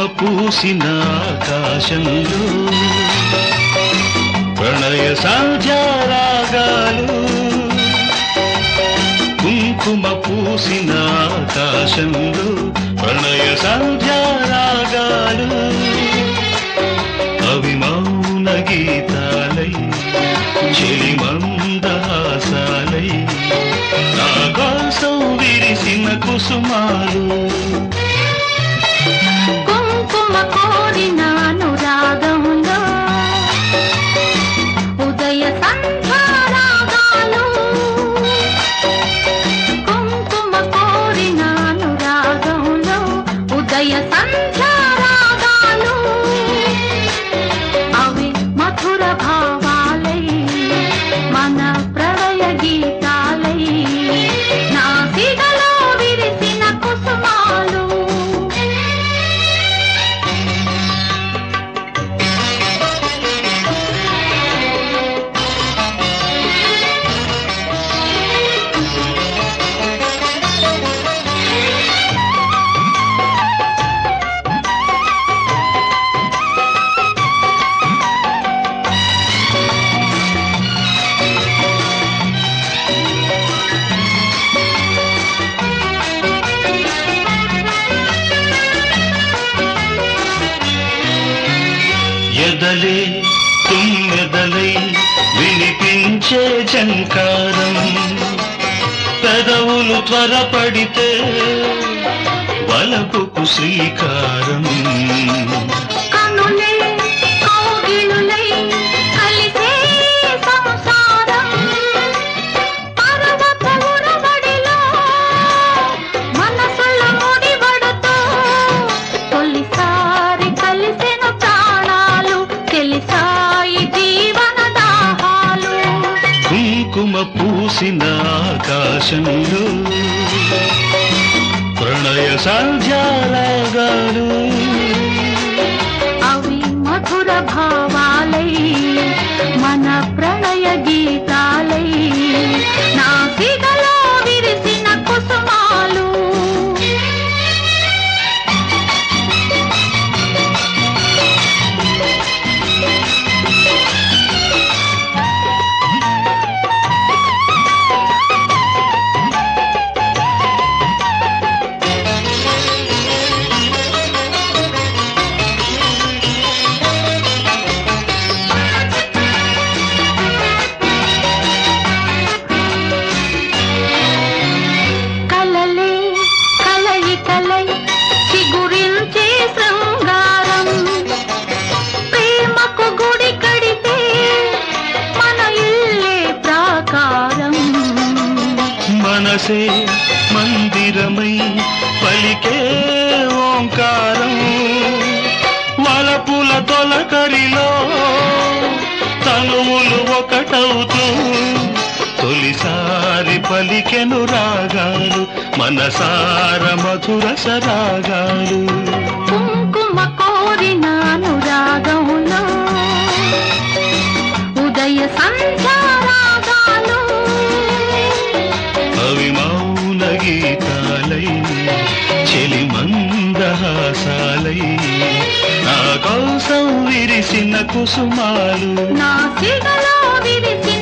పూసిన ఆకాశంలో ప్రణయ సంధ్యారాగాలు కుంకుమ పూసిన ఆకాశంలో ప్రణయ సంధ్యారాగాలు అవి మౌన గీతాలై చెలిమందహాసాలై నా కోసం విరిసిన కుసుమాలు కుంకుమ కోరిన అనురాగంలో ఉదయ సంధ్యారాగాలు కుంకుమ కోరిన అనురాగంలో ఉదయ సంధ్యారాగాలు అవి మధుర భావాలై మన ప్రళయ గీతాలై నా సిగలో విరిసిన కుసుమాలు ఎదలే తుమ్మెదలై వినిపించే జంకారం పెదవులు త్వరపడితే వలపుకు శ్రీకారం కనులే కౌగిలులై కలిసే సంసారం పర్వత ఉరవడిలో మనసుల ముడివడుతో తొలిసారి కలిసిన ప్రాణాలు తెలిసాయి జీవన దాహాలు కుంకుమ పూసిన ఆకాశంలో ప్రణయ సంధ్యారాగాలు అవి మధుర భావాలై మన ప్రణయ గీతాలై నా సిగలో విరిసిన కుసుమాలు కలలే కలయికలై చిగురించే శృంగారం ప్రేమకు గుడి కడితే మన ఇల్లే ప్రాకారం మనసే మందిరమై పలికే ఓంకారం వలపుల తొలకరిలో తనువులు ఒకటవుతూ తొలిసారి పలికెను రాగాలు మనసార మధుర సరాగాలు కుంకుమ కోరిన అనురాగంలో ఉదయ సంధ్యారాగాలు అవి మౌన గీతాలై చెలి మందహాసాలై నా కోసం విరిసిన కుసుమాలు నా సిగలో విరిసిన